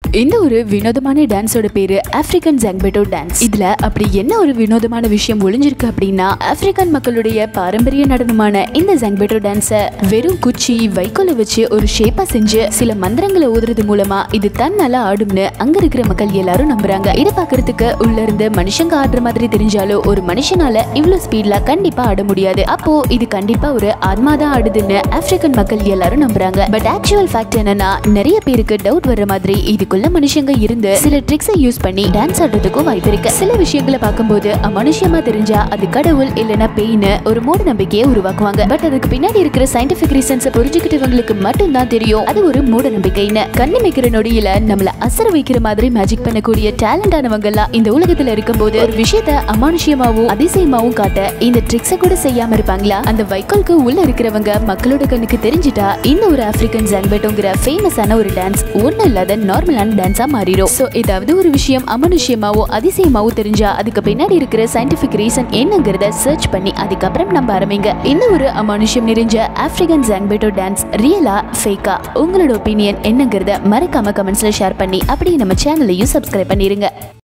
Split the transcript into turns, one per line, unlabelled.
இந்த ஒரு வினோதமான டான்ஸோட பேரு ஆப்பிரிக்கன் ஜங்பெட்டோ டான்ஸ் இதுல அப்படி என்ன ஒரு வினோதமான விஷயம் ஒளிஞ்சிருக்கு அப்படின்னா ஆப்பிரிக்கன் மக்களுடைய பாரம்பரிய நடனமான இந்த ஜங்பெட்டோ டான்ஸ வெறும் குச்சி வைக்கோல வச்சு ஒரு ஷேப்பா செஞ்சு சில மந்திரங்களை ஊதுறது மூலமா இது தன்னால ஆடும்னு அங்க இருக்கிற மக்கள் எல்லாரும் நம்புறாங்க இதை பாக்குறதுக்கு உள்ள இருந்து மனுஷங்க ஆடுற மாதிரி தெரிஞ்சாலும் ஒரு மனுஷனால இவ்வளவு ஸ்பீட்ல கண்டிப்பா ஆட முடியாது அப்போ இது கண்டிப்பா ஒரு ஆத்மா தான் ஆடுதுன்னு ஆப்பிரிக்கன் மக்கள் எல்லாரும் நம்புறாங்க பட் ஆக்சுவல் ஃபேக்ட் என்னன்னா நிறைய பேருக்கு டவுட் வர்ற மாதிரி இதுக்குள்ள மனுஷங்க இருந்து சில ட்ரிக்ஸை யூஸ் பண்ணி டான்ஸ் ஆடுறதுக்கும் வாய்ப்பு இருக்கு சில விஷயங்களை பார்க்கும்போது அமனுஷியமா தெரிஞ்சா அது கடவுள் இல்லனா பேய்னு ஒரு மூட நம்பிக்கையை உருவாக்குவாங்க பட் அதுக்கு பின்னாடி இருக்கிற சயின்டிபிக் ரீசன்ஸை புரிஞ்சுக்கிட்டவங்களுக்கு மட்டும் தான் தெரியும் அது ஒரு மூட நம்பிக்கைன்னு கண்ணு வைக்கிற நொடியில நம்மள அசர வைக்கிற மாதிரி மேஜிக் பண்ணக்கூடிய டேலண்ட் ஆனவங்க எல்லாம் இந்த உலகத்துல இருக்கும்போது ஒரு விஷயத்த அமானுஷ்யமாவும் அதிசயமாவும் காட்ட இந்த ட்ரிக்ஸை கூட செய்யாம இருப்பாங்களா அந்த வைக்கோலுக்கு உள்ள இருக்கிறவங்க மக்களோட கண்ணுக்கு தெரிஞ்சிட்டா இந்த ஒரு ஆப்பிரிக்கன் ஜான்பேட்டோங்கிற ஃபேமஸான ஒரு டான்ஸ் ஒன்றும் இல்லாத நார்மலான டான்ஸா மாறிடும் ஸோ ஏதாவது ஒரு விஷயம் அமனுஷ்யமாவோ அதிசயமாவோ தெரிஞ்சா அதுக்கு பின்னாடி இருக்கிற சயின்டிபிக் ரீசன் என்னங்கிறத சர்ச் பண்ணி அதுக்கப்புறம் நம்ம ஆரம்பிங்க இந்த ஒரு அமானுஷ்யம் நிறைஞ்ச ஆப்பிரிக்கன் ஜான்பேட்டோ டான்ஸ் ரியலா ஃபேக்கா உங்களோட ஒப்பீனியன் என்னங்கிறத மறக்காம கமெண்ட்ஸ்ல ஷேர் பண்ணி அப்படியே நம்ம சேனலையும் சப்ஸ்கிரைப் பண்ணிருங்க